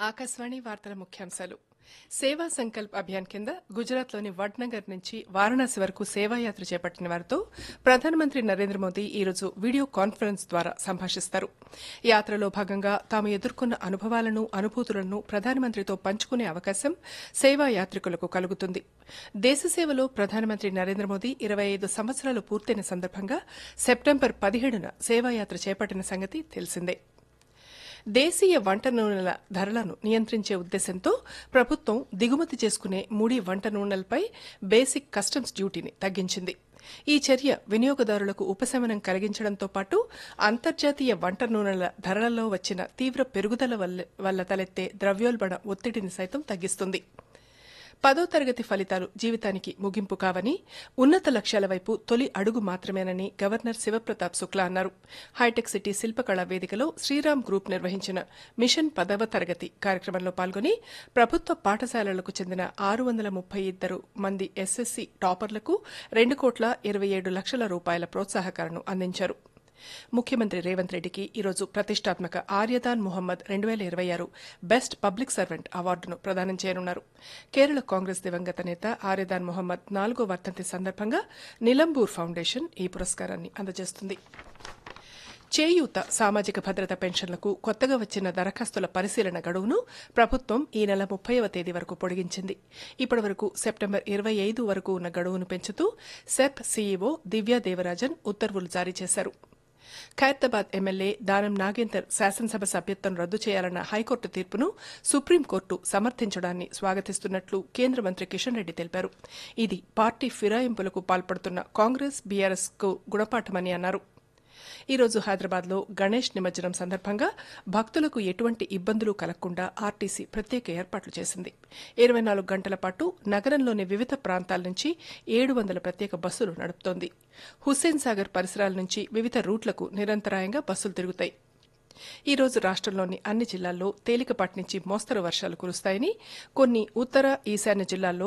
ఆకాశవాణి వార్తల ముఖ్యాంశాలు సేవా సంకల్ప్ అభియాన్ కింద గుజరాత్లోని వడ్నగర్ నుంచి వారణాసి వరకు సేవాయాత్ర చేపట్టిన వారితో ప్రధానమంత్రి నరేంద్ర మోదీ ఈరోజు వీడియో కాన్ఫరెన్స్ ద్వారా సంభాషిస్తారు యాత్రలో భాగంగా తాము ఎదుర్కొన్న అనుభవాలను అనుభూతులను ప్రధానమంత్రితో పంచుకునే అవకాశం సేవా యాత్రికులకు కలుగుతుంది దేశ సేవలో ప్రధానమంత్రి నరేంద్ర మోదీ ఇరవై ఐదు సంవత్సరాలు పూర్తయిన సందర్భంగా సెప్టెంబర్ పదిహేడున సేవాయాత్ర చేపట్టిన సంగతి తెలిసిందే దేశీయ వంట నూనెల ధరలను నియంత్రించే ఉద్దేశంతో ప్రభుత్వం దిగుమతి చేసుకునే ముడి వంట నూనెలపై బేసిక్ కస్టమ్స్ డ్యూటీని తగ్గించింది ఈ చర్య వినియోగదారులకు ఉపశమనం కలిగించడంతో పాటు అంతర్జాతీయ వంట నూనెల ధరలలో వచ్చిన తీవ్ర పెరుగుదల వల్ల- వల్ల తలెత్తే ద్రవ్యోల్బణ ఒత్తిడిని సైతం తగ్గిస్తుంది పదో తరగతి ఫలితాలు జీవితానికి ముగింపు కావని ఉన్నత లక్ష్యాల వైపు తొలి అడుగు మాత్రమేనని గవర్నర్ శివప్రతాప్ శుక్లా అన్నారు హైటెక్ సిటీ శిల్పకళా వేదికలో శ్రీరామ్ గ్రూప్ నిర్వహించిన మిషన్ పదవ తరగతి కార్యక్రమంలో పాల్గొని ప్రభుత్వ పాఠశాలలకు చెందిన ఆరు వందల ముప్పై ఇద్దరు మంది ఎస్ఎస్సీ టాపర్లకు రెండు కోట్ల ఇరవై ఏడు లక్షల రూపాయల ప్రోత్సాహకాలను అందించారు ముఖ్యమంత్రి రేవంత్ రెడ్డికి ఈరోజు ప్రతిష్టాత్మక ఆర్యదాన్ మొహమ్మద్ రెండు వేల ఇరవై ఆరు బెస్ట్ పబ్లిక్ సర్వెంట్ అవార్డును ప్రదానం చేయనున్నారు కేరళ కాంగ్రెస్ దివంగత నేత ఆర్యదాన్ మొహమ్మద్ నాలుగో వర్ధంతి సందర్భంగా నిలంబూర్ ఫౌండేషన్ ఈ పురస్కారాన్ని అందజేస్తుంది చేయూత సామాజిక భద్రత పెన్షన్లకు కొత్తగా వచ్చిన దరఖాస్తుల పరిశీలన గడువును ప్రభుత్వం ఈ నెల ముప్పైవ తేదీ వరకు పొడిగించింది ఇప్పటి వరకు సెప్టెంబర్ ఇరవై ఐదు వరకు ఉన్న గడువును పెంచుతూ సెప్ సీఈఓ దివ్యా దేవరాజన్ ఉత్తర్వులు జారీ చేశారు ఖైరతాబాద్ ఎమ్మెల్యే దానం నాగేందర్ శాసనసభ సభ్యత్వం రద్దు చేయాలన్న హైకోర్టు తీర్పును సుప్రీంకోర్టు సమర్థించడాన్ని స్వాగతిస్తున్నట్లు కేంద్ర మంత్రి కిషన్ రెడ్డి తెలిపారు ఇది పార్టీ ఫిరాయింపులకు పాల్పడుతున్న కాంగ్రెస్ బీఆర్ఎస్ కు గుణపాఠమని అన్నారు ఈ రోజు హైదరాబాద్ లో గణేష్ నిమజ్జనం సందర్భంగా భక్తులకు ఎటువంటి ఇబ్బందులు కలగకుండా ఆర్టీసీ ప్రత్యేక ఏర్పాట్లు చేసింది ఇరవై నాలుగు గంటల పాటు నగరంలోని వివిధ ప్రాంతాల నుంచి ఏడు వందల ప్రత్యేక బస్సులు నడుపుతోంది హుస్సేన్ సాగర్ పరిసరాల నుంచి వివిధ రూట్లకు నిరంతరాయంగా బస్సులు తిరుగుతాయి ఈ రోజు రాష్ట్రంలోని అన్ని జిల్లాల్లో తేలికపాటి నుంచి మోస్తరు వర్షాలు కురుస్తాయని కొన్ని ఉత్తర ఈశాన్య జిల్లాల్లో